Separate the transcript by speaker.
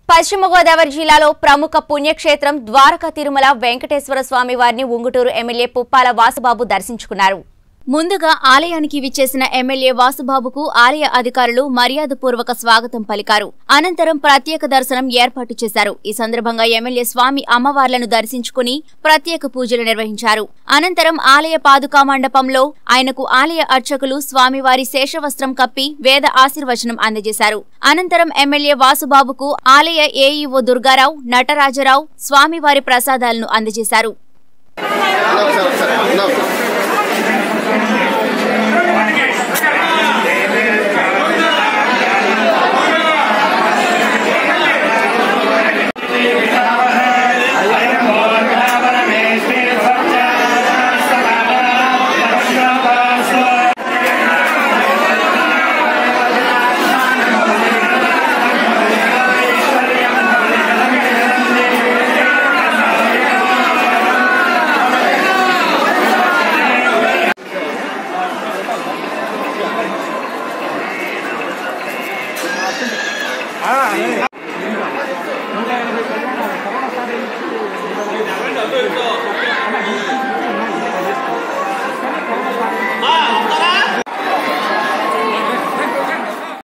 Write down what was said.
Speaker 1: పశ్చిమ గోదావరి జిల్లాలో ప్రముఖ పుణ్యక్షేత్రం ద్వారకా తిరుమల వెంకటేశ్వర స్వామి వారిని ఉంగుటూరు ఎమ్మెల్యే పుప్పాల వాసుబాబు దర్శించుకున్నారు ముందుగా ఆలయానికి విచ్చేసిన ఎమ్మెల్యే వాసుబాబుకు ఆలయ అధికారులు మర్యాదపూర్వక స్వాగతం పలికారు అనంతరం ప్రత్యేక దర్శనం ఏర్పాటు చేశారు ఈ సందర్భంగా ఎమ్మెల్యే స్వామి అమ్మవార్లను దర్శించుకుని ప్రత్యేక పూజలు నిర్వహించారు అనంతరం ఆలయ పాదుకా మండపంలో ఆయనకు ఆలయ అర్చకులు స్వామివారి శేషవస్త్రం కప్పి వేద ఆశీర్వచనం అందజేశారు అనంతరం ఎమ్మెల్యే వాసుబాబుకు ఆలయ ఏఈఓ దుర్గారావు నటరాజరావు స్వామివారి ప్రసాదాలను అందజేశారు
Speaker 2: ఒకసారి ఒకసారి ఒకసారి
Speaker 3: అందరూ